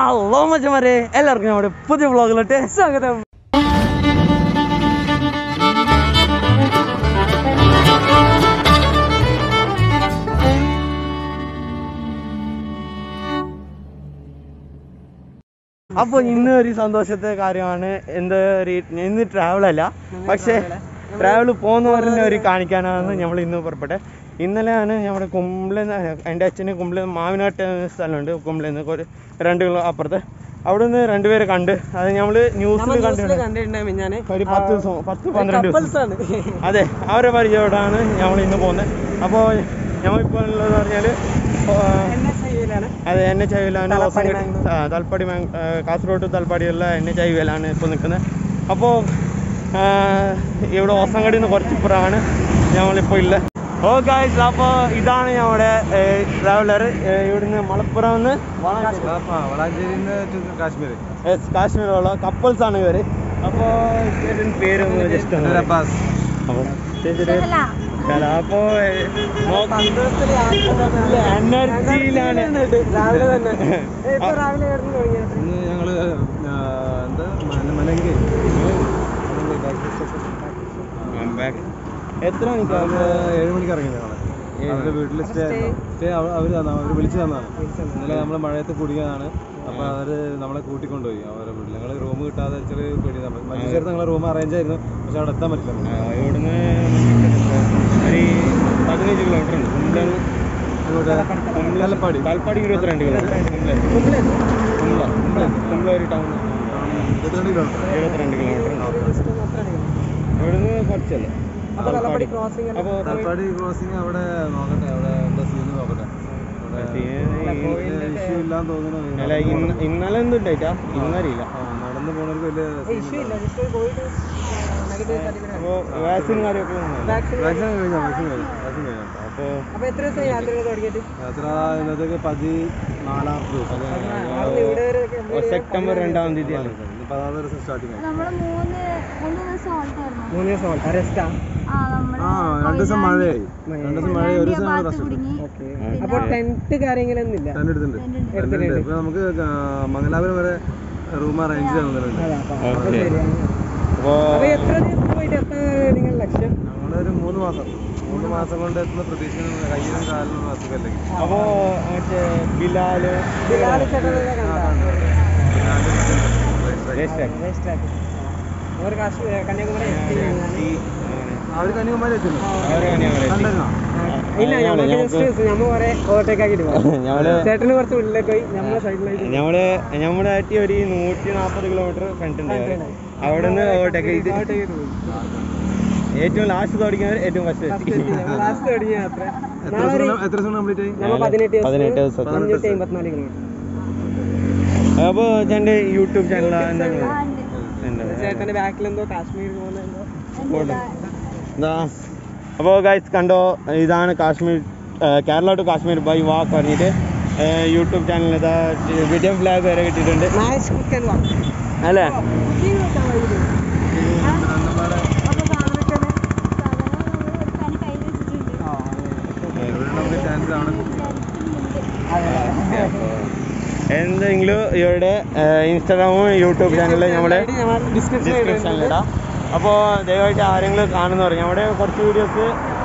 Hello മച്ചമാരെ എല്ലാവർക്കും നമ്മുടെ പുതിയ വ്ളോഗിലോട്ട് സ്വാഗതം അപ്പൊ ഇന്ന് ഒരു സന്തോഷത്തെ കാര്യമാണ് എന്താ ഒരു ഇന്ന് ട്രാവൽ അല്ല പക്ഷേ ട്രാവൽ പോകുന്ന പറഞ്ഞ ഒരു കാണിക്കാനാണ് നമ്മൾ ഇന്ന് പുറപ്പെട്ടെ ഇന്നലെയാണ് നമ്മുടെ കുമ്പളെന്ന് എൻ്റെ അച്ഛന് കുമ്പള മാവിനാട്ട് എന്ന സ്ഥലമുണ്ട് കുമ്പളെന്ന് ഒരു രണ്ട് കിലോ അപ്പുറത്ത് അവിടെ നിന്ന് രണ്ടുപേരെ കണ്ട് അത് നമ്മൾ ന്യൂസിൽ കണ്ടിട്ടുണ്ട് ഒരു പത്ത് ദിവസം പത്ത് പന്ത്രണ്ട് ദിവസം അതെ അവരെ പരിചയപ്പെട്ടാണ് നമ്മൾ ഇന്ന് പോകുന്നത് അപ്പോൾ ഞമ്മളിപ്പോൾ ഉള്ളത് പറഞ്ഞാൽ അതെ എൻ എച്ച് ഐവിലാണ് തൽപ്പാടി മാങ്- ആ, കാസർഗോഡ് തൽപ്പാടിയുള്ള എൻ എച്ച് ഐവിലാണ് ഇപ്പോൾ നിൽക്കുന്നത് അപ്പോൾ ഇവിടെ ഓസങ്കടിയിൽ നിന്ന് കുറച്ച് ഇപ്പുറമാണ് ഞങ്ങളിപ്പോൾ ഉള്ളത് ഓ ഗായ്സ് അപ്പോൾ ഇതാണ് നമ്മുടെ ട്രാവലർ ഇവിടുന്ന് മലപ്പുറം നിന്ന് വളാഞ്ചേരി കാശ്മീർ കാശ്മീരുള്ള കപ്പിൾസ് ആണ് ഇവർ അപ്പോൾ ചേട്ടൻ പേര് ഒന്ന് ജസ്റ്റ് ഒന്ന് അബ്ബാസ് അപ്പോൾ ചേച്ചിയുടെ സ്ഥലം അപ്പോൾ എനർജിയിലാണ് രാവിലെ തന്നെ ഇന്ന് ഞങ്ങള് ആ, എന്താ മല- മലങ്കി എത്ര മണിക്കാണ് ഞങ്ങള് ഏഴ് മണിക്ക് ഇറങ്ങി ഞങ്ങള് അവരുടെ വീട്ടിൽ സ്റ്റേ സ്റ്റേ അവർ തന്ന അവർ വിളിച്ചു തന്നാണ് ഇന്നലെ നമ്മൾ മഴയത്ത് കുടിക്കാനാണ് അപ്പൊ അവര് നമ്മളെ കൂട്ടിക്കൊണ്ടുപോയി അവരുടെ വീട്ടിൽ ഞങ്ങൾ റൂം കിട്ടാതെ ചെറിയ പേടി മഞ്ചേശ്വരത്ത് ഞങ്ങൾ റൂം അറേഞ്ച് ആയിരുന്നു പക്ഷെ അവിടെ എത്താൻ പറ്റില്ല നമുക്ക്. ഇവിടുന്ന് ഒരു പതിനഞ്ച് കിലോമീറ്റർ ഉണ്ട് കുമ്പള ഇങ്ങോട്ട് കല്ലപ്പാടി താൽപ്പാടി ഇരുപത്തിരണ്ട് കിലോമീറ്റർ കുമ്പള കുമ്പള കുമ്പള ഒരു ടൗൺ ഇരുപത്തിരണ്ട് കിലോമീറ്റർ ഇരുപത്തിരണ്ട് കിലോമീറ്റർ ഇവിടുന്ന് കുറച്ചല്ലേ താൽപ്പാടി അപ്പോൾ തലപ്പാടി ക്രോസിങ് അവിടെ നോക്കട്ടെ അവിടെ എന്താ സീൻ നോക്കട്ടെ ഇഷ്യൂ ഇല്ലാന്ന് തോന്നുന്നു അല്ല ഇന്ന് ഇന്നലെ എന്തുണ്ടായിട്ടാ ഇന്നറിയില്ല ആ, നടന്നു പോണവർക്ക് വലിയ scene ഉണ്ടാവില്ല. അപ്പോൾ വാക്സിൻ കാര്യമൊക്കെ വന്നതല്ലേ? വാക്സിൻ കഴിഞ്ഞോ വാക്സിൻ കഴിഞ്ഞു വാക്സിൻ കഴിഞ്ഞോ അപ്പോൾ യാത്ര ഇന്നത്തേക്ക് പതിനാലാം ദിവസം ഓ, സെപ്റ്റംബർ രണ്ടാം തീയതിയാണ് ഇന്ന് പതാം ദിവസം സ്റ്റാർട്ടിങ് ആയി നമ്മള് മൂന്ന് മൂന്ന് ദിവസം ഓൾട്ടായിരുന്നു മൂന്ന് ദിവസം റെസ്റ്റാ ആ നമ്മള് ആ രണ്ട് ദിവസം മഴയായി രണ്ട് ദിവസം മഴയായി ഒരു ദിവസം ഞങ്ങൾ ഭാഗത്ത് റെസ്റ്റ് എടുത്തു കുടുങ്ങി അപ്പോൾ ടെൻറ്റ് കാര്യങ്ങളൊന്നുമില്ല ടെന്റ് എടുത്തിട്ടുണ്ട് ടെന്റ് ഉണ്ട് ഇപ്പൊ നമുക്ക് ആ, മംഗലാപുരം വരെ റൂം അറേഞ്ച് ചെയ്യുന്നുണ്ട് ഓക്കെ അപ്പോൾ ഞങ്ങളൊരു മൂന്ന് മാസം മൂന്ന് മാസം കൊണ്ട് എത്തുന്ന പ്രതീക്ഷിക്കുന്ന കയ്യിലും കാലിലും അസുഖമല്ലേ അപ്പോൾ മറ്റേ ബിലാല് രജിസ്റ്റർ അവർ കന്യാകുമാരി എത്തുന്നു അവരെ കന്യാകുമാരി എത്തി. കണ്ടായിരുന്നോ? ഇല്ല ഞമ്മള് ചേട്ടന് കുറച്ച് ഉള്ളിലേക്ക് പോയി നമ്മളെ സൈഡിലേക്ക് ഞമ്മള് നമ്മുടെ ആയിട്ട് ഒരു നൂറ്റി നാൽപ്പത് കിലോമീറ്റർ കണ്ടിട്ടുണ്ട് അവിടെ നിന്ന് ഓവർടേക്ക് ചെയ്ത് ഏറ്റവും ലാസ്റ്റ് തുടങ്ങിയവർ ഏറ്റവും ഫസ്റ്റ് എത്തി ലാസ്റ്റ് തുടങ്ങിയ യാത്ര എത്ര ദിവസം എത്ര ദിവസം കംപ്ലീറ്റ് ആയി നമ്മൾ പതിനെട്ട് ദിവസം പതിനെട്ട് ദിവസം അഞ്ഞൂറ്റി അമ്പത്തിനാല് കിലോമീറ്റർ അപ്പോൾ എൻ്റെ യൂട്യൂബ് ചാനൽ എന്താണ് എന്താ ചേട്ടന്റെ ബാക്കിൽ എന്തോ കാശ്മീർ പോകുന്ന എന്തോ എന്താ അപ്പോൾ ഗൈസ് കണ്ടോ ഇതാണ് കാശ്മീർ ആ, Kerala to Kashmir by walk പറഞ്ഞിട്ട് യൂട്യൂബ് ചാനൽ ഇതാ വീഡിയോ ഫ്ലാഗ് വരെ കിട്ടിയിട്ടുണ്ട് നൈസ് കുക്ക് ആൻഡ് വാക്ക് അല്ലേ നമുക്ക് ചാൻസ് ആണ് എന്തെങ്കിലും ഇവരുടെ ഇൻസ്റ്റാഗ്രാമും യൂട്യൂബ് ചാനലിൽ നമ്മുടെ ഡിസ്ക്രിപ്ഷൻ ഡിസ്ക്രിപ്ഷനിലിടാം അപ്പോൾ ദയവായിട്ട് ആരെങ്കിലും കാണുന്ന പറഞ്ഞു നമ്മുടെ കുറച്ച് വീഡിയോസ്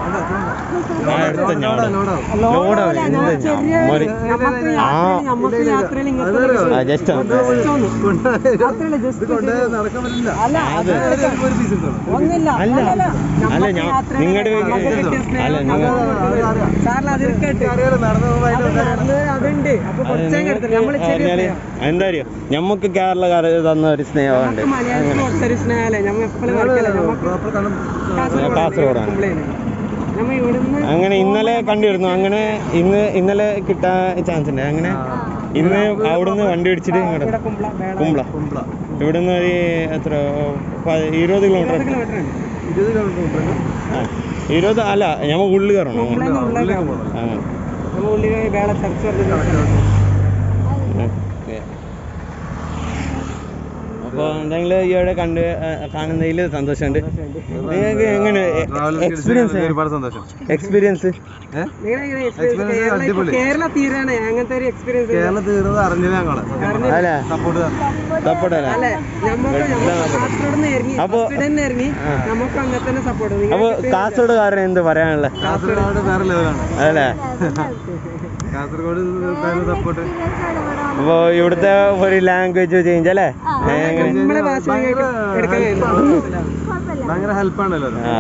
ലോഡാവില്ല എന്ത് ഞമ്മര് ആ നമുക്ക് യാത്രയിൽ ആ, just ഒന്ന്. ഇത് കൊണ്ട് നടക്കാൻ പറ്റില്ല അല്ല അത് ഒരു- ഒരു പീസ് എടുത്തോളൂ ഒന്നില്ല അല്ല അല്ലല്ല. അല്ല നമുക്ക് ഞാൻ യാത്രയിൽ നിങ്ങളുടെ നമുക്ക് കിട്ടിയ സ്നേഹം അല്ല നിങ്ങൾ സാറിന് അത് കേട്ട് അറിയാലോ നടന്നു പോകുമ്പോൾ അതിന്റെ അത് അതുണ്ട് അപ്പൊ കുറച്ചേ എടുത്തില്ല നമ്മള് ചെറിയ സ്നേഹം. എന്താ അറിയോ ഞമ്മക്ക് കേരളക്കാർ തന്ന ഒരു സ്നേഹമുണ്ട് നമുക്ക് മലയാളിക്ക് കുറച്ചൊരു സ്നേഹമല്ലേ നമ്മ എപ്പോഴും കളിക്കല്ലേ നമുക്ക് പ്രോപ്പർ കണം കാസർഗോഡാണ്. നമ്മ ഇവിടുന്ന് അങ്ങനെ ഇന്നലെ കണ്ടിരുന്നു അങ്ങനെ ഇന്ന് ഇന്നലെ കിട്ടാൻ ചാൻസ് ഉണ്ട് അങ്ങനെ ഇന്ന് അവിടുന്ന് വണ്ടി പിടിച്ചിട്ട് ഇങ്ങോട്ട് ഇവിടെ കുമ്പള വേള കുമ്പള കുമ്പള ഇവിടുന്ന് ഒരു എത്ര പ- ഇരുപത് കിലോമീറ്റർ കിലോമീറ്റർ ഉണ്ട് ഇരുപത് കിലോമീറ്റർ മുമ്പ് ആ ഇരുപത് അല്ല ഞമ്മ ഉള്ളിൽ കയറണം കുമ്പളയിൽ നിന്ന് ഉള്ളിലേക്ക് ഉള്ളിലേക്ക് പോകണം ആ നമ്മ ഉള്ളിൽ വേള ചർച്ച പറഞ്ഞ ഓക്കെ അപ്പോൾ എന്തെങ്കിലും ഇവിടെ കണ്ട് ആ, കാണുന്നതിൽ സന്തോഷമുണ്ട് നിങ്ങൾക്ക് എങ്ങനെ ട്രാവൽ എക്സ്പീരിയൻസ് ഒരുപാട് സന്തോഷം എക്സ്പീരിയൻസ് ഏഹ് നിങ്ങളെങ്ങനെ Experience കേരള അടിപൊളി. കേരള തീരാണ് അങ്ങനത്തെ ഒരു എക്സ്പീരിയൻസ് കേരളം തീർന്നത് അറിഞ്ഞത് ഞങ്ങള് അല്ലേ സപ്പോർട്ട് സപ്പോർട്ട് അല്ലേ അല്ലെ നമുക്ക് കാസർഗോഡ് നിന്ന് ഇറങ്ങി അപ്പൊ- ഫസ്റ്റ് തന്നെ ഇറങ്ങി ആ. നമുക്ക് അങ്ങനെ തന്നെ സപ്പോർട്ട് അപ്പോൾ കാസർഗോഡുകാരൻ എന്ത് പറയാനുള്ളത് കാസർഗോഡ് വേറെ ലെവലാണ് അതല്ലേ കാസർഗോഡ് സപ്പോർട്ട് അപ്പോൾ ഇവിടുത്തെ ഒരു ലാംഗ്വേജ് ചേഞ്ച് അല്ലേ എങ്ങനെ നമ്മളെ ഭാഷ എടുക്കാൻ ഭയങ്കര ഹെൽപ്പാണല്ലോ ആ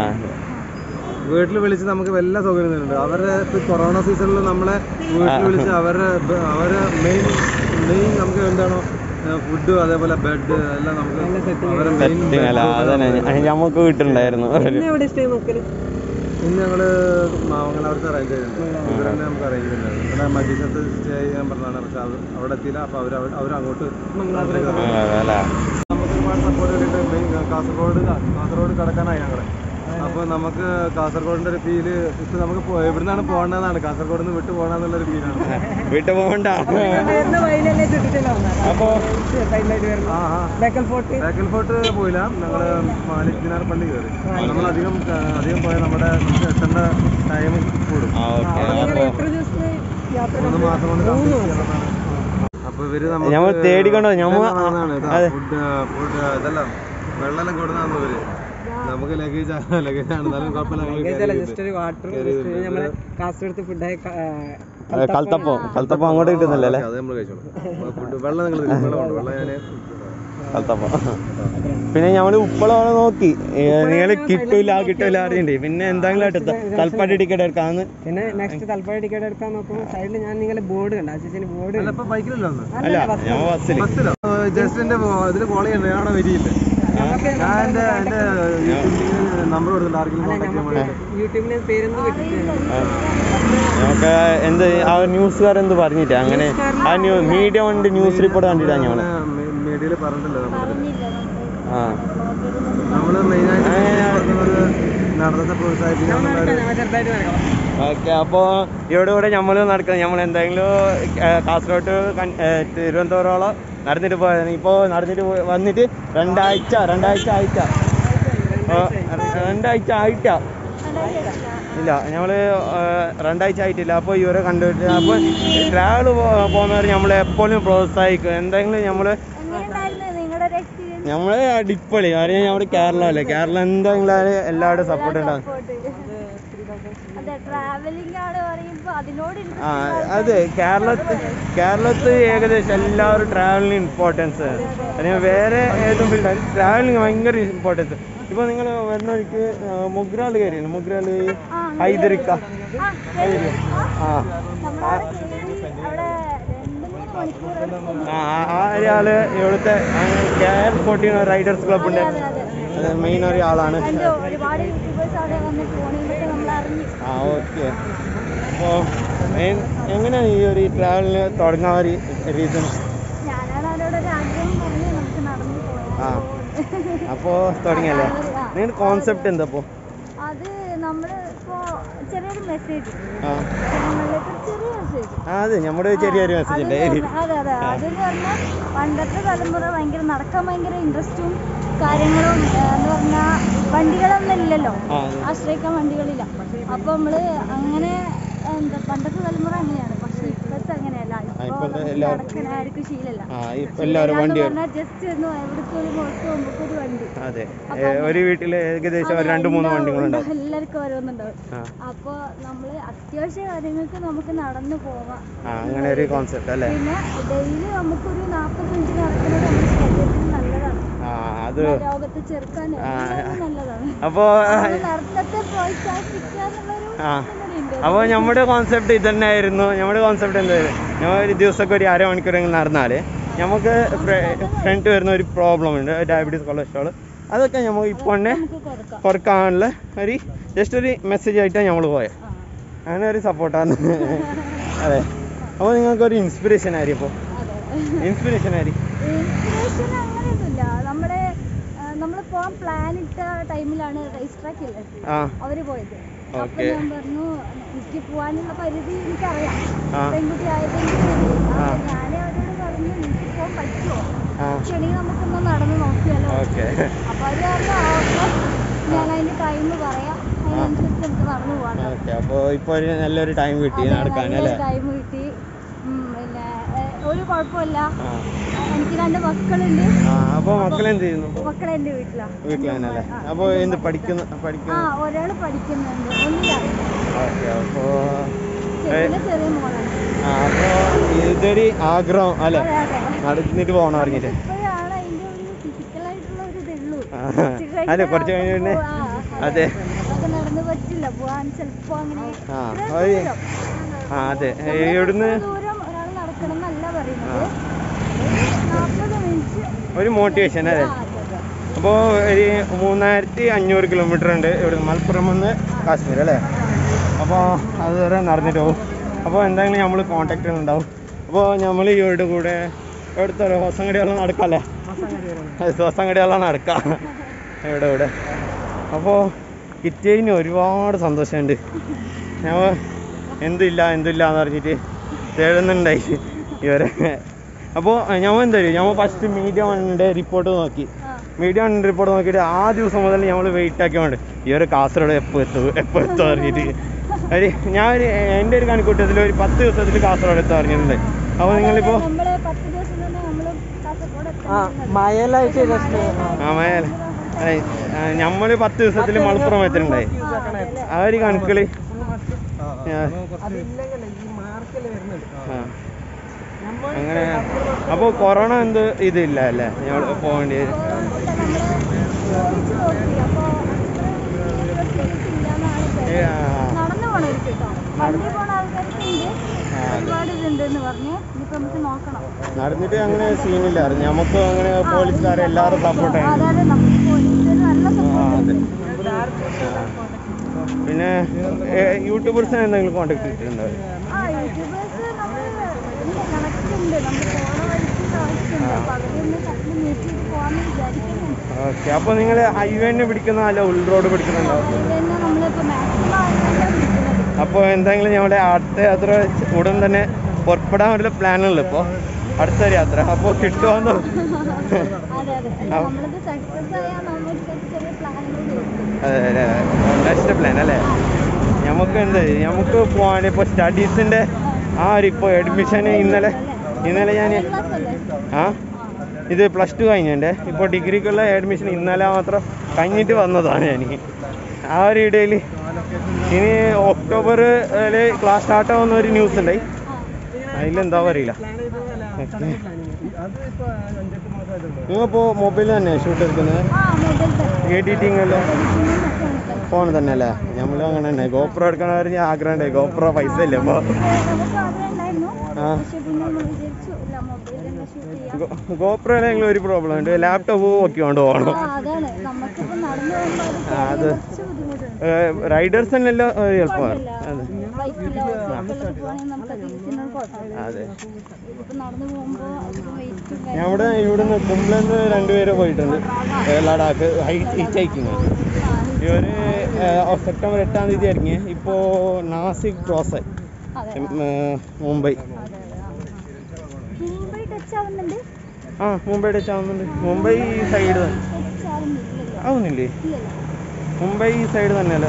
വീട്ടിൽ വിളിച്ച് നമുക്ക് എല്ലാ സൗകര്യം തരുന്നുണ്ട് അവരുടെ ഇപ്പൊ കൊറോണ സീസണിൽ നമ്മളെ വീട്ടിൽ വിളിച്ച് അവരുടെ ബ- അവരെ മെയിൻ മെയിൻ നമുക്ക് എന്താണോ ഫുഡ് അതേപോലെ ബെഡ് എല്ലാം നമുക്ക് അവരെ മെയിൻ സെറ്റിങ് അല്ല അതന്നെ നമുക്ക് കിട്ടുന്നുണ്ടായിരുന്നു പിന്നെ എവിടെ സ്റ്റേ നോക്കല് ഇന്ന് ഞങ്ങള് മാമംഗലവർക്ക് അറേഞ്ച് ചെയ്തിട്ടുണ്ട് ഇവിടെ തന്നെ നമുക്ക് അറേഞ്ച് ചെയ്തിട്ടുണ്ടായിരുന്നു ഇവിടെ മജീസത്ത് സ്റ്റേ ചെയ്യാൻ പറഞ്ഞതാണ് പക്ഷെ അവർ അവിടെ എത്തിയില്ല അപ്പൊ അവർ അവർ അങ്ങോട്ട് അല്ലേ നമുക്ക് ഒരുപാട് സപ്പോർട്ട് കിട്ടിയിട്ട് മെയിൻ കാസർഗോഡ് കാസർഗോഡ് കടക്കാനായി ഞങ്ങള് അപ്പൊ നമുക്ക് കാസർഗോഡിന്റെ ഒരു ഫീല് ഇപ്പൊ നമുക്ക് പോ- എവിടുന്നാണ് പോകേണ്ടതാണ് കാസർഗോഡ് നിന്ന് വിട്ടു പോകണമെന്നുള്ളൊരു ഫീലാണ് വീട്ടിൽ പോകണ്ട വരുന്ന വഴിയിലല്ലേ ചുറ്റിട്ടല്ലോ അപ്പോ സൈഡിലായിട്ട് വരുന്നത് ആ ആ ബേക്കൽ ഫോർട്ട് ബേക്കൽ ഫോർട്ട് പോയില്ല ഞങ്ങള് മാലിക് ദിനാർ പള്ളി കയറി നമ്മൾ അധികം അധികം പോയാൽ നമ്മുടെ നമുക്ക് എത്തേണ്ട ടൈം കൂടും ആ ഓക്കെ അപ്പോ എത്ര ദിവസത്തെ യാത്ര മൂന്ന് മാസം കൊണ്ട് complete ചെയ്യണമെന്നാണ്. അപ്പൊ ഇവര് നമുക്ക് ഞമ്മൾ തേടിക്കൊണ്ടോ ഞമ്മ ഇതെല്ലാം വാങ്ങുന്നതാണ്. ഇതാ, അതെ. ഫുഡ് ഫുഡ് ഇതെല്ലാം വെള്ളം കൊടുക്കുന്ന ഇവര് നമുക്ക് ലഗേജ് ലഗേജ് ആണ് എന്നാലും കുഴപ്പമില്ല ഞങ്ങൾ carry ജസ്റ്റ് ചെയ്തിട്ട്. ഒരു വാട്ടർ carry ചെയ്തിട്ട് നമ്മളെ കാസർഗോഡത്തെ ഫുഡായ കൽത്തപ്പം കൽത്തപ്പം അങ്ങോട്ട് കിട്ടുന്നില്ലല്ലേ അത് നമ്മൾ കഴിച്ചോളാം ഫുഡ് വെള്ളം നിങ്ങൾ വെള്ളം ഉണ്ട് വെള്ളം ഞാൻ കൽത്തപ്പം പിന്നെ ഞമ്മള് ഉപ്പളോടെ നോക്കി നിങ്ങൾ കിട്ടൂല കിട്ടൂല അറിയണ്ടേ പിന്നെ എന്തെങ്കിലും എടുത്ത കൽപ്പാട്ടി ടിക്കറ്റ് എടുക്കാന്ന് പിന്നെ നെക്സ്റ്റ് തലപ്പാടി ടിക്കറ്റ് എടുക്കാൻ നോക്കുമ്പോൾ സൈഡിൽ ഞാൻ നിങ്ങളെ ബോർഡ് കണ്ട അച്ഛന് ബോർഡ് അല്ല ഇപ്പൊ ബൈക്കിലല്ലോ ഒന്ന് അല്ല ഞാൻ ബസ്സിൽ ബസ്സിലോ ജസ്റ്റിന്റെ ഇതിൽ കോൾ ചെയ്യണ്ട ഞാൻ അവിടെ വരിയില്ല ഞാൻ എന്റെ എന്റെ നമ്പർ കൊടുത്തിട്ടുണ്ട് ആർക്കെങ്കിലും കോൺടാക്ട് ചെയ്യാൻ വേണ്ടി യൂട്യൂബിൽ പേരൊന്നും കിട്ടിയിട്ടില്ല നമുക്ക് എന്ത് ആ ന്യൂസുകാർ എന്ത് പറഞ്ഞിട്ട് അങ്ങനെ ആ ന്യൂ മീഡിയ കൊണ്ട് ന്യൂസ് റിപ്പോർട്ട് കണ്ടിട്ടാ ഞങ്ങള് മീഡിയയിൽ പറഞ്ഞിട്ടില്ല നമ്മള് ആ നമ്മള് മെയിനായിട്ട് നടന്നത്തെ പ്രോത്സാഹിപ്പിക്കാൻ ചെറുതായിട്ട് നടക്കാം ഓക്കെ അപ്പോൾ ഇവിടെ കൂടെ നമ്മൾ നടക്കുന്നത് നമ്മൾ എന്തെങ്കിലും ഏ, കാസർഗോഡ് കൺ- ഏ, തിരുവനന്തപുരമോളം നടന്നിട്ട് പോയത് ഇപ്പോൾ നടന്നിട്ട് പോയി- വന്നിട്ട് രണ്ടാഴ്ച രണ്ടാഴ്ച ആയിട്ട ഓ, രണ്ടാഴ്ച ആയിട്ട ഇല്ല ഞങ്ങൾ രണ്ടാഴ്ച ആയിട്ടില്ല അപ്പോൾ ഇവരെ കണ്ടിട്ട് അപ്പോൾ ട്രാവൽ പോകുന്നവർ നമ്മൾ എപ്പോഴും പ്രോത്സാഹിക്കും എന്തെങ്കിലും നമ്മൾ എങ്ങനെയുണ്ടായിരുന്നു നിങ്ങളുടെ ഒരു എക്സ്പീരിയൻസ് നമ്മൾ അടിപൊളി കാര്യം നമ്മുടെ കേരളം അല്ലേ കേരളം എന്തെങ്കിലും എല്ലാവരും സപ്പോർട്ട് ഉണ്ടാകും അതെ ട്രാവലിംഗ് ആണ് പറയുമ്പോ അതിനോട് ആ അതെ കേരളത്തിൽ കേരളത്തിൽ ഏകദേശം എല്ലാവരും ട്രാവലിന് ഇമ്പോർട്ടൻസ് അല്ലെങ്കിൽ വേറെ ഏതും ഫീൽഡ് ട്രാവലിന് ഭയങ്കര ഇമ്പോർട്ടൻസ് ഇപ്പോൾ നിങ്ങൾ വരുന്ന വഴിക്ക് മുഗ്രാൾ കയറിയാണ് മുഗ്രാൾ ഹൈദരിക്ക ആ, ശരി. ആ, ആ നമ്മളവിടെ കേറി അവിടെ രണ്ട് മൂന്ന് മണിക്കൂർ എടുക്കും. ആ ആ- ആ ഒരാള് ഇവിടുത്തെ K R fourteen riders club ഉണ്ട് അതെ, അതെ. മെയിൻ ഒരാളാണ് കണ്ടു ഒരുപാട് യൂട്യൂബേഴ്സ് അവിടെ വന്നിട്ട് പോണേന്നൊക്കെ നമ്മൾ അറിഞ്ഞു ആ ഓക്കെ അപ്പോൾ എങ്ങനെയാണ് ഈ ഒരു ട്രാവലിന് തുടങ്ങാൻ ഒരു റീസൺ ഞാനാണ് അവരോട് ഒരു ആഗ്രഹം പറഞ്ഞു നമുക്ക് നടന്നു ആ. പോയാൽ അപ്പോൾ തുടങ്ങിയല്ലേ ആ. നിങ്ങളുടെ കോൺസെപ്റ്റ് എന്താ അപ്പോൾ അത് നമ്മൾ ഇപ്പോ ചെറിയൊരു മെസ്സേജ് ആ ജനങ്ങളിലേക്ക് ഒരു ചെറിയ മെസ്സേജ് ആ, അതെ നമ്മുടെ ഒരു ചെറിയൊരു മെസ്സേജ് ഉണ്ട് അതെ അതെ അതെന്ന് പറഞ്ഞാൽ പണ്ടത്തെ തലമുറ ഭയങ്കര നടക്കാൻ ഭയങ്കര ഇൻട്രസ്റ്റും കാര്യങ്ങളും ആ, എന്ന് പറഞ്ഞാൽ വണ്ടികളൊന്നും ഇല്ലല്ലോ ആ, അതെ. ആശ്രയിക്കാൻ വണ്ടികളില്ല അപ്പൊ നമ്മള് അങ്ങനെ എന്താ പണ്ടത്തെ തലമുറ അങ്ങനെയാണ് പക്ഷെ ഇപ്പോഴത്തെ അങ്ങനെയല്ല ഇപ്പൊ ഇപ്പോഴത്തെ നമുക്ക് എല്ലാവരും- നടക്കാൻ ആർക്കും ശീലല്ല ആ ഇപ്പം എല്ലാവരും വണ്ടി ജസ്റ്റ് ഒന്ന് എവിടേക്ക് ഒരു പുറത്ത് പോകുമ്പോൾ ഒരു വണ്ടി അതെ ഏ, ഒരു വീട്ടിൽ ഏകദേശം ഒരു രണ്ട് മൂന്ന് വണ്ടികളുണ്ടാവും എല്ലാവർക്കും ഓരോന്നുണ്ടാവും ആ അപ്പോൾ നമ്മൾ അത്യാവശ്യ കാര്യങ്ങൾക്ക് നമുക്ക് നടന്നു പോവാം ആ അങ്ങനെ ഒരു കോൺസെപ്റ്റ് അല്ലേ പിന്നെ ഡെയിലി നമുക്കൊരു നാൽപ്പത് മിനിറ്റ് നടക്കുന്നത് നമ്മുടെ ശരീരത്തിന് നല്ലതാണ് ആ അത് രോഗത്തെ ചെറുക്കാൻ ആ. എല്ലാത്തിനും നല്ലതാണ് അപ്പോൾ നമ്മള് നടത്തത്തെ പ്രോത്സാഹിപ്പിക്കുക എന്നുള്ളൊരു ആ ഇതും കൂടിയുണ്ട്. അപ്പോൾ നമ്മുടെ കോൺസെപ്റ്റ് ഇത് തന്നെയായിരുന്നു നമ്മുടെ കോൺസെപ്റ്റ് എന്തായിരുന്നു നമ്മൾ ഒരു ദിവസമൊക്കെ ഒരു അരമണിക്കൂറെങ്കിലും നടന്നാൽ നമുക്ക് ഫ്രണ്ട് വരുന്ന ഒരു പ്രോബ്ലം ഉണ്ട് ഡയബറ്റീസ് കൊളസ്ട്രോൾ അതൊക്കെ നമുക്ക് ഇപ്പോൾ തന്നെ നമുക്ക് കൊടുക്കാം കുറക്കാനുള്ള ഒരു ജസ്റ്റ് ഒരു മെസ്സേജ് ആയിട്ടാണ് നമ്മൾ പോയത് ആ. അങ്ങനെ ഒരു സപ്പോർട്ടാണ് അതെ അപ്പോൾ നിങ്ങൾക്ക് ഒരു ഇൻസ്പിറേഷൻ ആയിരിക്കും ഇപ്പോൾ അതെ ഇൻസ്പിറേഷൻ ആയിരിക്കും ഇൻസ്പിറേഷൻ അങ്ങനെയൊന്നുമില്ല നമ്മുടെ ആ, നമ്മൾ പോകാൻ പ്ലാൻ ഇട്ട ടൈമിലാണ് റേസ് ട്രാക്ക് ഇല്ലേ ആ അവര് പോയത് അപ്പൊ Okay. ഞാൻ പറഞ്ഞു എനിക്ക് പോകാനുള്ള പരിധി എനിക്കറിയാം ആ. പെൺകുട്ടി ആയതുകൊണ്ട് കൂടി. ആ. അപ്പൊ ഞാനേ അവരോട് പറഞ്ഞു എനിക്ക് പോകാൻ പറ്റുമോ ആ ശരിക്കും നമുക്കൊന്ന് നടന്ന് നോക്കിയാലോ ഓക്കെ അപ്പൊ അത് കാരണം ഓക്കെ ഞാൻ അതിന്റെ ടൈം പറയാം അതിനനുസരിച്ച് നമുക്ക് നടന്നു പോകാം ഓക്കെ അപ്പോൾ ഇപ്പോൾ ഒരു നല്ലൊരു ടൈം കിട്ടി നടക്കാൻ അല്ലേ ടൈം കിട്ടി ഉം, പിന്നെ ഏഹ്, ഒരു കുഴപ്പമില്ല ആ എനിക്ക് രണ്ട് മക്കളുണ്ട് ആ അപ്പോൾ മക്കൾ എന്ത് ചെയ്യുന്നു മക്കൾ എൻ്റെ വീട്ടിലാ വീട്ടിൽ തന്നെ അല്ലേ അപ്പോൾ എന്ത് പഠിക്കുന്ന ആ പഠിക്കുന്നു ഒരാള് പഠിക്കുന്നുണ്ട് ഒന്നിലാണ് ഓക്കെ അപ്പോൾ ചെറിയ ചെറിയ മോളാണ് ആ അപ്പോൾ ഇതൊരു ആഗ്രഹം അല്ലേ അതെ അതെ നടന്നിട്ട് പോകണം അറിഞ്ഞിട്ട് ഇപ്പോഴാണ് അതിന്റെ ഒരു ഫിസിക്കൽ ആയിട്ടുള്ള ഒരു ഇതുള്ളൂ ആ, അല്ല കുറച്ച് കഴിഞ്ഞ് പിന്നെ അതെ അതൊക്കെ നടന്ന് പറ്റില്ല പോവാൻ ചിലപ്പോ അങ്ങനെ ആ ഇത്രയും ഒരു ദൂരം. ആ അതെ നമ്മള് ഇവിടുന്ന് ഇത്ര ദൂരം ഒരാൾ നടക്കണം എന്നല്ല പറയുന്നത് നാൽപ്പത് മിനിറ്റ് ഒരു മോട്ടിവേഷൻ അല്ലേ ആ, അതെ, അതെ. അപ്പോൾ ഒരു മൂന്നായിരത്തി അഞ്ഞൂറ് കിലോമീറ്റർ ഉണ്ട് ഇവിടെ മലപ്പുറം നിന്ന് കാശ്മീർ അല്ലേ അപ്പോൾ അതുവരെ നടന്നിട്ട് പോകും അപ്പോൾ എന്തായാലും നമ്മൾ കോൺടാക്റ്റ് ഉണ്ടാവും അപ്പോൾ നമ്മൾ ഇവരുടെ കൂടെ ഇവിടുത്തെ ഒരു ഹോസം കടിയെല്ലാം നടക്കല്ലേ ഹോസം കടിയെല്ലാം നടക്കാം ഇവിടെ ഇവിടെ അപ്പോൾ കിറ്റിയതിന് ഒരുപാട് സന്തോഷമുണ്ട് ഞാൻ എന്തില്ല എന്തില്ല എന്ന് പറഞ്ഞിട്ട് തേടുന്നുണ്ടായി ഇവരെ അപ്പോൾ ഞാൻ എന്താ ഞാൻ ഫസ്റ്റ് മീഡിയ വണ്ണിൻ്റെ റിപ്പോർട്ട് നോക്കി ആ. മീഡിയ വണ്ണിൻ്റെ റിപ്പോർട്ട് നോക്കിയിട്ട് ആ ദിവസം മുതൽ നമ്മൾ വെയിറ്റ് ആക്കിയോണ്ട് ഇവരെ കാസർഗോഡ് എപ്പോൾ എത്തും എപ്പോൾ എത്തും പറഞ്ഞിട്ട് ഒരു ഞാൻ ഒരു എൻ്റെ ഒരു കണക്കൂട്ടത്തിൽ ഒരു പത്ത് ദിവസത്തിൽ കാസർഗോഡ് എത്താൻ പറഞ്ഞിട്ടുണ്ട് അപ്പോൾ നിങ്ങളിപ്പോൾ നമ്മള് പത്ത് ദിവസം തന്നെ നമ്മള് കാസർഗോഡ് ആ എത്തുന്നുണ്ട്. മയലായിട്ട് ജസ്റ്റ് ആ മയാൽ അതെ നമ്മൾ പത്ത് ദിവസത്തിൽ മലപ്പുറം എത്തുന്നുണ്ടായി ആ, അതെ, അല്ലേ? ആ ഒരു കണക്കിൽ ഞാൻ അതില്ലെങ്കിൽ ഈ മാർക്കല് വരുന്നുണ്ട് ആ അങ്ങനെ അപ്പോൾ കൊറോണ എന്ത് ഇതില്ല അല്ലേ ഞങ്ങൾ പോകേണ്ടി വരും ചോദിച്ചു നോക്കി അപ്പൊ അത്ര സീരിയസ് ഇല്ലാന്നാണ് ഏ, ആ, നടന്നു പോണവർക്ക് കേട്ടോ വണ്ടി പോണ ആൾക്കാർക്ക് ഉണ്ട് ആ, അതെ. ഒരുപാട് ഇതുണ്ട് എന്ന് പറഞ്ഞ് ഇനിയിപ്പോ നമുക്ക് നോക്കണം നടന്നിട്ട് അങ്ങനെ സീനില്ല നമുക്ക് അങ്ങനെ പോലീസുകാരെ എല്ലാവരും സപ്പോർട്ട് ആയിരുന്നു അതായത് നമുക്ക് പോലീസുകാർ നല്ല ആ, സപ്പോർട്ട് അതെ ഉണ്ട് പിന്നെ യൂട്യൂബേഴ്സിനെ എന്തെങ്കിലും കോൺടാക്ട് ചെയ്തിട്ടുണ്ടോ ആ യൂട്യൂബേഴ്സ് നമ്മൾ കണക്ട് ഉണ്ട് നമ്മൾ പോണ വഴിക്ക് കണക്ട് ഉണ്ട് അപ്പൊ അവരൊന്ന് കട്ടിൽ മീറ്റ് ചെയ്ത് പോകാമെന്ന് വിചാരിക്കുന്നുണ്ട് ഓക്കെ അപ്പോൾ നിങ്ങൾ ഹൈവേനെ പിടിക്കുന്ന അല്ല ഉൾ റോഡ് പിടിക്കുന്നുണ്ടോ ഇത് തന്നെ നമ്മളിപ്പോ മാക്സിമം ആൾക്കാരെ വിളിക്കുന്നത് അപ്പോൾ എന്തെങ്കിലും ഞങ്ങളുടെ അടുത്ത യാത്ര ഉടൻ തന്നെ പുറപ്പെടാൻ ഒരു പ്ലാനുള്ളൂ ഇപ്പോൾ അടുത്തൊരു യാത്ര അപ്പോൾ കിട്ടുമെന്ന് അതെ അതെ നമ്മളിത് സക്സസ് ആയാൽ നമ്മൾ ചെറിയ ചെറിയ പ്ലാനുകൾ ചെയ്യും അതെ അതെ നെക്സ്റ്റ് പ്ലാൻ അല്ലേ നമുക്ക് എന്ത് നമുക്ക് പോകാൻ ഇപ്പോൾ സ്റ്റഡീസിൻ്റെ ആ ഒരു ഇപ്പോൾ അഡ്മിഷൻ ഇന്നലെ ഇന്നലെ ഞാൻ ക്ലാസ് അല്ലേ ആ ഇത് പ്ലസ് ടു കഴിഞ്ഞെൻ്റെ ഇപ്പോൾ ഡിഗ്രിക്കുള്ള അഡ്മിഷൻ ഇന്നലെ മാത്രം കഴിഞ്ഞിട്ട് വന്നതാണ് എനിക്ക് ആ ഒരു ഇടയിൽ ഇനി ഒക്ടോബർ ക്ലാസ് സ്റ്റാർട്ട് ആവുന്ന ഒരു ന്യൂസ് ഉണ്ടായി അതിലെന്താ പറയില്ല അതിപ്പോ അഞ്ചെട്ട് മാസമായിട്ടുണ്ടോ നിങ്ങളിപ്പോൾ മൊബൈൽ തന്നെ ഷൂട്ട് എടുക്കുന്നത് ആ മൊബൈൽ തന്നെ എഡിറ്റിംഗ് എല്ലാം എഡിറ്റിംഗും ഒക്കെ ഉണ്ട്. ഫോൺ തന്നെ അല്ലേ നമ്മളും അങ്ങനെ തന്നെ ഗോപ്രോ എടുക്കണവര് ആഗ്രഹം ഉണ്ടായി ഗോപ്രോ പൈസ ഇല്ല അപ്പോൾ നമുക്ക് ആഗ്രഹം ഉണ്ടായിരുന്നു ആ. പക്ഷെ പിന്നെ നമ്മൾ വിചാരിച്ചു ഇല്ല മൊബൈൽ തന്നെ ഷൂട്ട് ചെയ്യാം ഗോപ്രോയിലെങ്കിലും ഒരു പ്രോബ്ലം ഉണ്ട് ലാപ്ടോപ്പ് ഒക്കെ കൊണ്ട് പോകണം ആ അതാണ് നമുക്കിപ്പോ നടന്നു പോകുമ്പോൾ ആ, അത് കുറച്ച് ബുദ്ധിമുട്ടുണ്ട് റൈഡേഴ്സ് തന്നെയല്ലോ ഒരു എളുപ്പമാണ് അതെ ബൈക്കിലോ സൈക്കിളിലൊക്കെ പോകണമെങ്കിൽ നമുക്ക് തിരിച്ചിരുന്ന കുഴപ്പമില്ല അതെ ഇതിപ്പോ നടന്നു പോകുമ്പോൾ അധികം വെയിറ്റും നമ്മുടെ ഇവിടുന്ന് കുംബ്ലെന്ന് രണ്ടുപേര് പോയിട്ടുണ്ട് ഏ, ലഡാക്ക് ഹൈറ്റ് ഹൈക്കിങ് ഇവര് ഏ, സെപ്റ്റംബർ എട്ടാം തീയതി ഇറങ്ങി ഇപ്പോൾ നാസിക് ക്രോസ് ആയി അതെ ഉം, ഏ, മുംബൈ അതെ അതെ മുംബൈ ടച്ച് ആവുന്നുണ്ട് ആ മുംബൈ ടച്ച് ആവുന്നുണ്ട് മുംബൈ സൈഡ് തന്നെ ടച്ച് ആവുന്നില്ലല്ലോ ആവുന്നില്ലേ ഇല്ലല്ലോ മുംബൈ സൈഡ് തന്നെയല്ലേ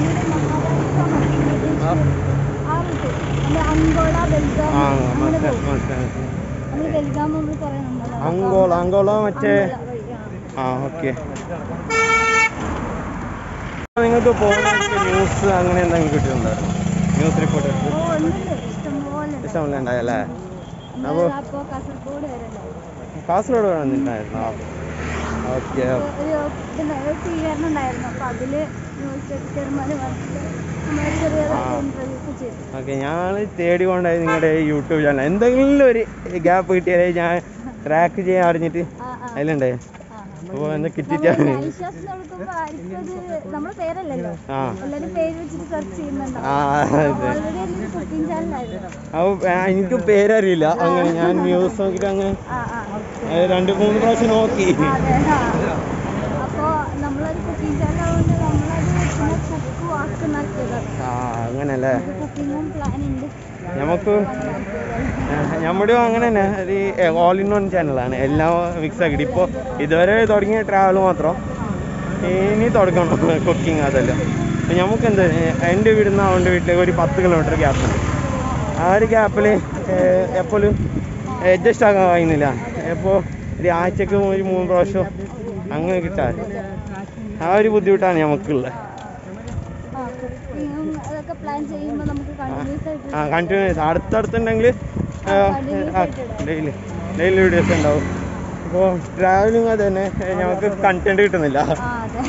നമ്മുടെ മഹാരാഷ്ട്ര ആ റൂട്ട് നമ്മുടെ അങ്കോള ബെൽഗാം ആ അങ്ങനെ മനസ്സിലായി പോകും മനസ്സിലായി നമ്മൾ ബെൽഗാം നമ്മൾ കുറേ നമ്മള് അങ്കോള അങ്കോള മറ്റേ അങ്കോള വഴി, ആ. ആ ഓക്കെ നിങ്ങൾക്ക് പോകുന്ന ന്യൂസ് അങ്ങനെ എന്തെങ്കിലും കിട്ടിയിട്ടുണ്ടായിരുന്നു ന്യൂസ് റിപ്പോർട്ട് ഓ ഉണ്ട് ഇഷ്ടംപോലെ ഉണ്ട്. ഇഷ്ടമല്ല ഉണ്ടായല്ലേ നമ്മള് അപ്പോ കാസർഗോഡ് വരല്ലോ കാസർഗോഡ് വന്നിട്ടുണ്ടായിരുന്നു ഓക്കെ ഒരു ഇതുണ്ടായി- ഒരു സ്വീകരണം ഉണ്ടായിരുന്നു അപ്പൊ അതില് ന്യൂസ് എഡിറ്റർമാര് വന്നിട്ട് നമ്മളെ ചെറിയ ആ. ഇന്റർവ്യൂ ഒക്കെ ചെയ്തു ഓക്കെ ഞാൻ തേടി കൊണ്ടായി നിങ്ങളുടെ യൂട്യൂബ് ചാനൽ എന്തെങ്കിലും ഒരു ഗ്യാപ്പ് കിട്ടിയാലേ ഞാൻ ട്രാക്ക് ചെയ്യാൻ അറിഞ്ഞിട്ട് ആ ആ അതിലുണ്ടേ ആ അപ്പോൾ ഒന്ന് കിട്ടിയിട്ടാണ് നമ്മള് ഐശ്വാസ് നടക്കുമ്പോ ആർക്കും അത് നമ്മളെ പേരല്ലല്ലോ ആ എല്ലാരും പേര് വെച്ചിട്ട് സെർച്ച് ചെയ്യുന്നുണ്ടാവും ആ അതെ ഓൾറെഡി എൻ്റെ കുക്കിംഗ് ചാനലായിരുന്നു അപ്പോൾ എനിക്ക് പേരറിയില്ല അങ്ങനെ ഞാൻ ന്യൂസ് നോക്കിയിട്ട് അങ്ങ് ആ ആ ഓക്കെ ഏ, രണ്ട് മൂന്ന് പ്രാവശ്യം നോക്കി അതെ ആ അപ്പോൾ നമ്മളൊരു കുക്കിംഗ് ചാനൽ ആവുകൊണ്ട് നമ്മളത് പിന്നെ കുക്കും ആക്കുന്ന പ്രാവശ്യം നടത്തിയതാണ് ആ അങ്ങനല്ലേ കുക്കിങ്ങും പ്ലാനിങ് ഉണ്ട് നമുക്ക് നമ്മുടെയും അങ്ങനെ തന്നെ ഒരു ഓൾ ഇൻ വൺ ചാനലാണ് എല്ലാം മിക്സ് ആക്കിയിട്ട് ഇപ്പോൾ ഇതുവരെ തുടങ്ങിയ ട്രാവൽ മാത്രം ഇനി തുടങ്ങണം കുക്കിംഗ് അതെല്ലാം ഇപ്പം നമുക്ക് എന്ത് എൻ്റെ വീടിൽ നിന്ന് അവൻ്റെ വീട്ടിലേക്ക് ഒരു പത്ത് കിലോമീറ്റർ ഗ്യാപ്പ് ഉണ്ട് ആ ഒരു ഗ്യാപ്പിൽ എപ്പോഴും അഡ്ജസ്റ്റ് ആക്കാൻ കഴിയുന്നില്ല എപ്പോൾ ഒരു ആഴ്ചക്ക് ഒരു മൂന്ന് പ്രാവശ്യം അങ്ങനെ കിട്ടാൻ ആ ഒരു ബുദ്ധിമുട്ടാണ് നമുക്കുള്ളത് ആ കുക്കിങ്ങും അതൊക്കെ പ്ലാൻ ചെയ്യുമ്പോൾ നമുക്ക് കണ്ടിന്യൂസ് ആയിട്ട് ആ കണ്ടിന്യൂസ് അടുത്തടുത്തുണ്ടെങ്കിൽ ഡെയിലി ഡെയിലി വീഡിയോസ് ഉണ്ടാവും അപ്പോൾ ട്രാവലിംഗ് അത് തന്നെ ഞങ്ങൾക്ക് കണ്ടന്റ് കിട്ടുന്നില്ല ആ അതെ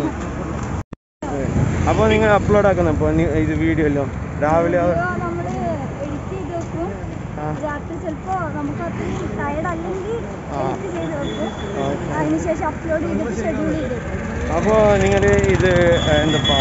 അപ്പോൾ നിങ്ങൾ അപ്ലോഡ് ആക്കുന്ന ഇപ്പോൾ ഇത് വീഡിയോ എല്ലാം രാവിലെ നമ്മൾ എഡിറ്റ് ചെയ്ത് വെക്കും ആ. രാത്രി ചിലപ്പോൾ നമുക്ക് അത്രയും ടയർഡ് അല്ലെങ്കിൽ ആ. എഡിറ്റ് ചെയ്ത് വെക്കും ഓക്കെ അതിനുശേഷം അപ്ലോഡ് ചെയ്തിട്ട് ഷെഡ്യൂൾ ചെയ്ത് വെക്കും അപ്പോൾ നിങ്ങൾ ഇത് എന്താ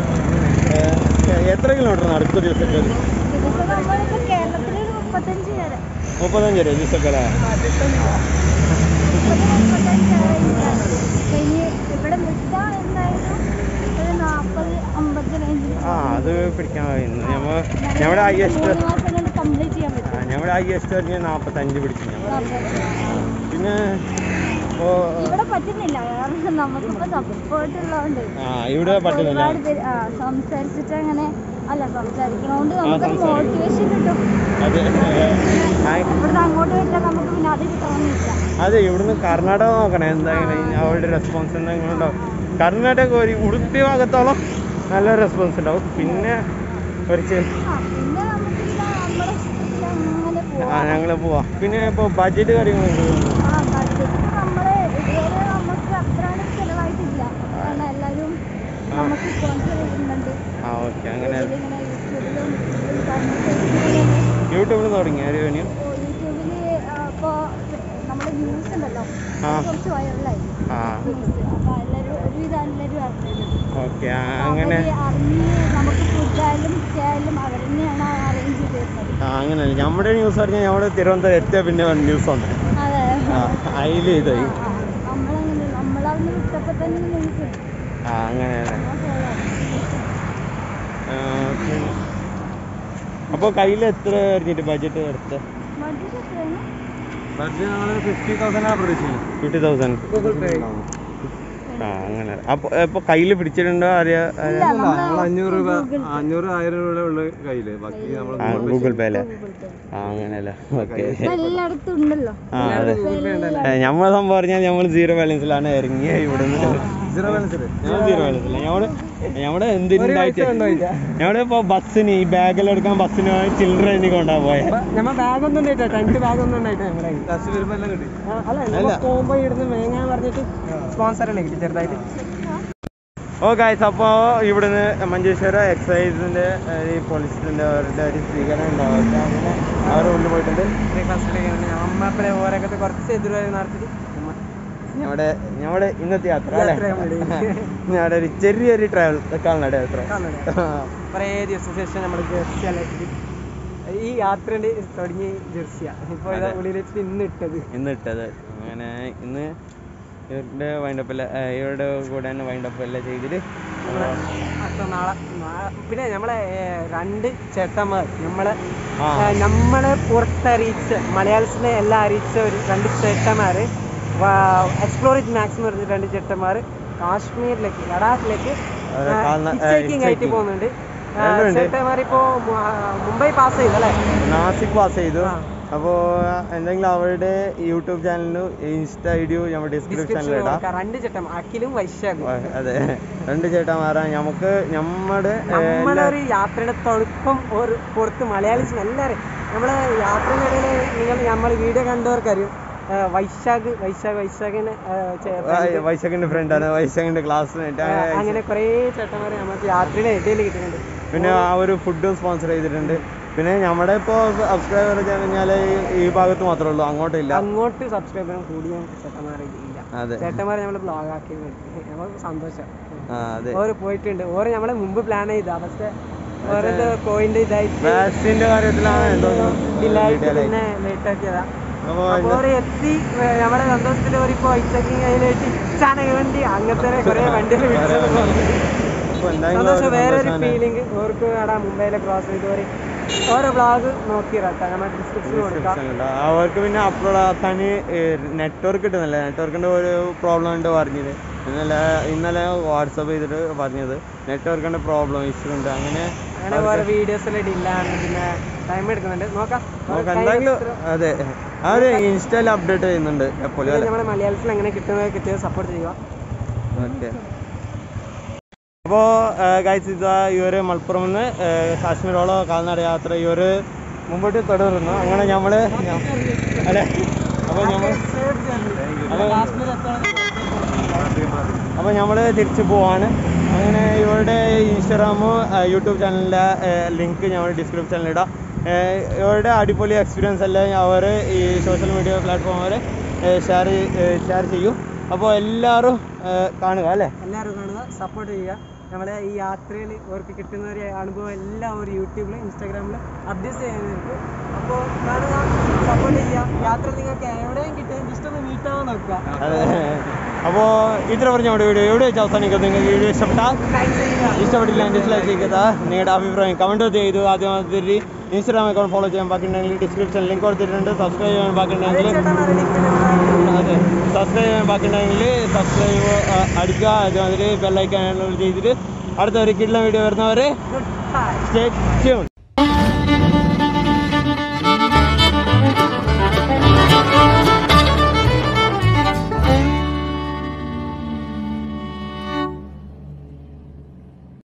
എത്ര കിലോമീറ്റർ നടക്കും ഒരു ദിവസത്തെ ദിവസം നമ്മളിപ്പോൾ കേരളത്തിൽ ഒരു മുപ്പത്തഞ്ച് വരെ മുപ്പത്തഞ്ച് വരെ ദിവസമൊക്കെ അല്ലേ മുപ്പത് മുപ്പത്തഞ്ച് വരെ ഇതാണ്. കഴിഞ്ഞ് ഇവിടെ വിട്ടാൽ എന്തായാലും ഒരു നാൽപ്പത് അമ്പത് റേഞ്ചിൽ ആ അത് പിടിക്കാൻ കഴിയുന്നു ഞമ്മ ഞങ്ങളുടെ ഹൈയസ്റ്റ് മൂന്ന് മാസം കൊണ്ട് കംപ്ലീറ്റ് ചെയ്യാൻ പറ്റും ഞങ്ങളുടെ ഹൈയസ്റ്റ് പറഞ്ഞാൽ നാൽപ്പത്തഞ്ച് പിടിച്ചു ഞങ്ങൾ നാൽപ്പത്. പിന്നെ ഇപ്പോൾ ഇവിടെ പറ്റുന്നില്ല കാരണം നമുക്കിപ്പോ സപ്പോർട്ട് ഉള്ളതുകൊണ്ട് ആ ഇവിടെ പറ്റുന്നില്ല ഒരുപാട് പേര് ആ, സംസാരിച്ചിട്ട് അങ്ങനെ അല്ല സംസാരിക്കണോണ്ട് ആ, നമുക്കൊരു സംസാരിക്കും. മോട്ടിവേഷൻ കിട്ടും അതെ ആ, ഇവിടുന്ന് അങ്ങോട്ട് വരില്ല നമുക്ക് പിന്നെ അത് കിട്ടണമെന്നില്ല അതെ ഇവിടുന്ന് കർണാടക നോക്കണേ എന്തായാലും അവരുടെ റെസ്പോൺസ് എന്തെങ്കിലും ഉണ്ടാവും കർണാടക ഒരു ഉടുപ്പി ഭാഗത്തോളം നല്ല റെസ്പോൺസ് ഉണ്ടാവും പിന്നെ ഒരു ചെ- ആ പിന്നെ നമുക്കില്ല നമ്മുടെ ഇഷ്ടത്തിൽ അങ്ങനെ ആ പോവാം ഞങ്ങൾ പോവാം പിന്നെ ഇപ്പോൾ ബഡ്ജറ്റ് കാര്യങ്ങളുണ്ട് ആ ബഡ്ജറ്റ് നമ്മള് ഇതുവരെ നമുക്ക് അത്ര ചെലവായിട്ടില്ല കാരണം എല്ലാവരും ആ. നമുക്ക് സ്പോൺസർ ചെയ്യുന്നുണ്ട് ആ ഓക്കെ അങ്ങനെ ഇങ്ങനെ യൂട്യൂബിലും ഇതിലും കാണുന്ന ഫേസ്ബുക്കിലും യൂട്യൂബിൽ തുടങ്ങി ഒരു വേണി യൂട്യൂബിൽ ഇപ്പോൾ നമ്മുടെ ന്യൂസ് ഉണ്ടല്ലോ ആ. അത് കുറച്ച് വൈറലായി ആ ന്യൂസ് അപ്പോൾ എല്ലാവരും ഒരുവിധം എല്ലാവരും അറിഞ്ഞത് ഓക്കെ അപ്പോൾ അങ്ങനെ അവര് അറിഞ്ഞ് നമുക്ക് ഫുഡായാലും സ്റ്റേ ആയാലും അവർ തന്നെയാണ് അറേഞ്ച് ചെയ്ത് തരുന്നത് ആ അങ്ങനെയല്ല നമ്മുടെ ന്യൂസ് പറഞ്ഞാൽ നമ്മുടെ തിരുവനന്തപുരം എത്തിയ പിന്നെ ന്യൂസ് വന്നു അതെ ആ അതിൽ ഇതായി ആ, ആ. നമ്മളങ്ങനെ നമ്മളവിടുന്ന് വിട്ടപ്പോൾ തന്നെ ന്യൂസ് കിട്ടും ആ അങ്ങനെ ആ follow ആണ്. അപ്പോൾ കയ്യിൽ എത്ര എറിഞ്ഞിട്ട് ബഡ്ജറ്റ് എടുത്ത് ബഡ്ജറ്റ് എത്രയാണ് ബഡ്ജറ്റ് നമ്മൾ ഫിഫ്റ്റി തൗസൻഡാണ് പ്രതീക്ഷിക്കുന്നത് ഫിഫ്റ്റി തൗസൻഡ് ഗൂഗിൾ പേ ആ അങ്ങനെ അപ്പോൾ ഇപ്പോൾ കയ്യിൽ പിടിച്ചിട്ടുണ്ടോ അറിയാ ഇല്ല നമ്മൾ നമ്മൾ അഞ്ഞൂറ് രൂപ Google Pay. അഞ്ഞൂറ് ആയിരം രൂപ ഉള്ള കയ്യില് ബാക്കി നമ്മൾ ആ ഗൂഗിൾ പേ അല്ലേ Google Pay. ആ അങ്ങനെയല്ലേ ഓക്കെ ഇപ്പൊ എല്ലായിടത്തും ഉണ്ടല്ലോ ആ അതെ എല്ലായിടത്തും നമ്മൾ സംഭവം പറഞ്ഞാൽ നമ്മൾ സീറോ ബാലൻസിലാണ് ഇറങ്ങിയ ഇവിടുന്ന് സീറോ ബാലൻസ് ഞങ്ങൾ സീറോ ബാലൻസില്ല ഞമ്മള് ഞമ്മടെ എന്തിനായിട്ട് ഞമ്മടെ ഇപ്പൊ ബസ്സിന് ഈ ബാഗിൽ എടുക്കാൻ ബസ്സിന് ചിൽഡ്രൻ എനിക്ക് കൊണ്ടാ പോയെ നമ്മ ബാഗ് ഒന്നും ഉണ്ടായിട്ടാ ടെൻറ്റ് ബാഗ് ഒന്നും ഉണ്ടായിട്ടാ നമ്മുടെ കയ്യിൽ. ലാസ്റ്റ് വരുമ്പോൾ എല്ലാം കിട്ടി ആ, അല്ല നമ്മ പോകുമ്പോ ഇവിടുന്ന് മേങ്ങാൻ പറഞ്ഞിട്ട് സ്പോൺസർ ഉണ്ട് കിട്ടി ചെറുതായിട്ട് ഓ ഗായ്സ് അപ്പോൾ ഇവിടുന്ന് മഞ്ചേശ്വരം എക്സൈസിന്റെ ഈ പോലീസിന്റെ അവരുടെ ഒരു സ്വീകരണം ഉണ്ടാവും അങ്ങനെ അവരുടെ ഉള്ളിൽ പോയിട്ടുണ്ട് നമ്മപ്പലെ ഓരൊക്കെ കുറച്ച് എതിർവായി നടത്തിട്ട് ഞങ്ങളുടെ ഞങ്ങളുടെ ഇന്നത്തെ യാത്ര അല്ലേ യാത്ര ചെയ്യാൻ വേണ്ടി. ഞങ്ങളുടെ ഒരു ചെറിയൊരു ട്രാവൽ കാൽനട യാത്ര കുറേ ദിവസം ശേഷം നമ്മൾ ജെർസിയിലേക്ക് ഈ യാത്രയുടെ തുടങ്ങി ജെർസിയാ ഇപ്പൊ ഇതാ അതെ. ഉള്ളിലേക്ക് ഇന്ന് ഇട്ടത് ഇന്ന് ഇട്ടത് അങ്ങനെ ഇന്ന് ഇവരുടെ വൈൻഡപ്പ് എല്ലാം ഇവരുടെ കൂടെ തന്നെ വൈൻഡപ്പ് എല്ലാം ചെയ്തിട്ട് നമ്മള് അപ്പൊ നാളെ നാളെ പിന്നെ നമ്മളെ ഏ, രണ്ട് ചേട്ടന്മാർ നമ്മളെ ആ. ഏ, നമ്മളെ പുറത്തറിയിച്ച മലയാളത്തിനെ എല്ലാം അറിയിച്ച ഒരു രണ്ട് ചേട്ടന്മാര് എക്സ്പ്ലോർ ഇറ്റ് മാക്സ് എന്ന് പറഞ്ഞ രണ്ട് ചേട്ടന്മാർ കാശ്മീരിലേക്ക് ലഡാക്കിലേക്ക് അവരെ കാൽന- ഏ, ഹിച്ചിക്കിങ് ആയിട്ട് hiking. പോകുന്നുണ്ട് രണ്ടുമുണ്ട്. ചേട്ടന്മാർ ഇപ്പോ മു- ആ, മുംബൈ പാസ് ചെയ്തല്ലേ നാസിക് പാസ് ചെയ്തു ആ. അപ്പോൾ എന്തെങ്കിലും അവരുടെ യൂട്യൂബ് ചാനലിനും ഇൻസ്റ്റ ഐഡിയോ നമ്മുടെ ഡിസ്ക്രിപ്ഷനിൽ ഡിസ്ക്രിപ്ഷനിൽ ഇടാം കൊടുക്കാം രണ്ട് ചേട്ടൻ അഖിലും വൈശാഖും ആ, അതെ രണ്ട് ചേട്ടന്മാരാ നമുക്ക് നമ്മുടെ ഏ, എല്ലാ- നമ്മളൊരു യാത്രയുടെ തുടക്കം ഒരു പുറത്ത് മലയാളീസിന് എല്ലാവരും നമ്മളെ യാത്രയുടെ നിങ്ങൾ നമ്മൾ വീഡിയോ കണ്ടവർക്കറിയും ആ, വൈശാഖ് വൈശാഖ് വൈശാഖിനെ ആ, ചെ- ആ, വൈശാഖിന്റെ ഫ്രണ്ടാണ് വൈശാഖിന്റെ ക്ലാസ്മേറ്റ് ആ, അങ്ങനെ കുറേ ചേട്ടന്മാരെ നമുക്ക് യാത്രയുടെ ഇടയിൽ കിട്ടുന്നുണ്ട് പിന്നെ ആ ഒരു ഫുഡും സ്പോൺസർ ചെയ്തിട്ടുണ്ട് പിന്നെ നമ്മുടെ ഇപ്പോൾ സബ്സ്ക്രൈബർ കഴിഞ്ഞാൽ ഈ ഭാഗത്ത് മാത്രമേ ഉള്ളൂ അങ്ങോട്ടില്ല അങ്ങോട്ട് സബ്സ്ക്രൈബർ കൂടിയ ചേട്ടന്മാരെ ഇല്ല അതെ ചേട്ടന്മാരെ നമ്മൾ ബ്ലോഗ് ആക്കി നമുക്ക് സന്തോഷം ആ അതെ ഓര് പോയിട്ടുണ്ട് ഓര് നമ്മളെ മുമ്പ് പ്ലാൻ ചെയ്താ പക്ഷെ ഓരോ കോയിന്റെ ഇതായിട്ട് വാക്സിന്റെ കാര്യത്തിലാണ് എന്തോ ഡിലായിട്ട് പിന്നെ ലേറ്റ് ആക്കിയതാ അപ്പോൾ അപ്പൊ ഓര് എത്തി ഏ, നമ്മുടെ സന്തോഷത്തിൽ ഓരിപ്പോ ഇച്ചക്കിങ് അതിലേക്ക് ഇച്ചാണ് വണ്ടി അങ്ങനത്തെ കുറെ വണ്ടികൾ വിളിച്ചത് അപ്പോൾ എന്തായാലും സന്തോഷം ഒരു വേറൊരു സന്തോഷമാണ്. ഫീലിംഗ് ഓർക്ക് അവിടെ മുംബൈയിലെ ക്രോസ് ചെയ്ത് ഒരു ഓരോ ബ്ലോഗ് നോക്കിയിരട്ടാ നമ്മൾ ഡിസ്ക്രിപ്ഷനിൽ കൊടുക്കാം Description ഉണ്ട്. അവർക്ക് പിന്നെ അപ്ലോഡ് ആക്കാൻ നെറ്റ്വർക്ക് കിട്ടുന്നില്ല നെറ്റ്വർക്കിന്റെ ഒരു പ്രോബ്ലം ഉണ്ട് പറഞ്ഞത് ഇന്നലെ ഇന്നലെ വാട്സപ്പ് ചെയ്തിട്ട് പറഞ്ഞത് നെറ്റ്വർക്കിന്റെ പ്രോബ്ലം ഇഷ്യൂ ഉണ്ട് അങ്ങനെ അങ്ങനെ ഓരോ വീഡിയോസ് എല്ലാം ഡില്ലാണ് പിന്നെ ടൈം എടുക്കുന്നുണ്ട് നോക്കാം നമുക്ക് എന്തെങ്കിലും അതെ അവര് ഇൻസ്റ്റയിൽ അപ്ഡേറ്റ് ചെയ്യുന്നുണ്ട് എപ്പോഴും അല്ലേ നമ്മുടെ മലയാളത്തിൽ എങ്ങനെ കിട്ടുന്നത് കിട്ടിയത് സപ്പോർട്ട് ചെയ്യുക ഓക്കെ അപ്പോൾ ഗൈസ് ഇതാ ഈ ഒരു മലപ്പുറം നിന്ന് കാശ്മീരോളം കാൽനട യാത്ര ഈ ഒരു മുമ്പോട്ട് തുടരുന്നു അങ്ങനെ നമ്മള് ഞ- അല്ലേ അപ്പോൾ നമ്മൾ അപ്പോൾ നമ്മൾ തിരിച്ചു പോവാണ് അങ്ങനെ ഇവരുടെ ഇൻസ്റ്റാഗ്രാമും യൂട്യൂബ് ചാനലിൻ്റെ ലിങ്ക് ഞങ്ങൾ ഡിസ്ക്രിപ്ഷനിൽ ഇടാം ഏഹ് ഇവരുടെ അടിപൊളി എക്സ്പീരിയൻസ് എല്ലാം അവർ ഈ സോഷ്യൽ മീഡിയ പ്ലാറ്റ്ഫോം അവർ ഷെയർ ഷെയർ ചെയ്യും അപ്പോൾ എല്ലാവരും ഏഹ് കാണുക അല്ലേ എല്ലാവരും കാണുക സപ്പോർട്ട് ചെയ്യുക നമ്മളെ ഈ യാത്രയിൽ അവർക്ക് കിട്ടുന്ന ഒരു അനുഭവം എല്ലാം ഒരു യൂട്യൂബിൽ ഇൻസ്റ്റാഗ്രാമിൽ അപ്ഡേറ്റ് ചെയ്യുന്നതായിരിക്കും അപ്പോൾ കാണുക സപ്പോർട്ട് ചെയ്യുക യാത്ര നിങ്ങൾക്ക് എവിടെയും കിട്ടും ജസ്റ്റ് ഒന്ന് മീറ്റ് ആവാൻ നോക്കുക അതെ അപ്പോൾ ഇത്ര പറഞ്ഞ നമ്മുടെ വീഡിയോ എവിടെ വെച്ച് അവസാനിക്കുന്നത് നിങ്ങൾക്ക് വീഡിയോ ഇഷ്ടപ്പെട്ടാൽ ലൈക്ക് ചെയ്യുക ഇഷ്ടപ്പെട്ടില്ല ഡിസ്ലൈക്ക് ചെയ്യുക നിങ്ങളുടെ അഭിപ്രായം കമൻറ്റ് ചെയ്തു ആദ്യമാതിരി ഇൻസ്റ്റാഗ്രാം അക്കൗണ്ട് ഫോളോ ചെയ്യാൻ ബാക്കിയുണ്ടെങ്കിൽ ഡിസ്ക്രിപ്ഷൻ ലിങ്ക് കൊടുത്തിട്ടുണ്ട് സബ്സ്ക്രൈബ് ചെയ്യാൻ ബാക്കിയുണ്ടെങ്കിൽ ചേട്ടന്മാരുടെ link ല് അതെ സബ്സ്ക്രൈബ് ചെയ്യാൻ ബാക്കിയുണ്ടെങ്കിൽ സബ്സ്ക്രൈബ് അടിക്കുക അതുമാതിരി ബെല്ലൈക്കാൻ ചെയ്തിട്ട് അടുത്ത ഒരു കിട്ടുന്ന വീഡിയോ വരുന്നവരെ Goodbye. Stay tune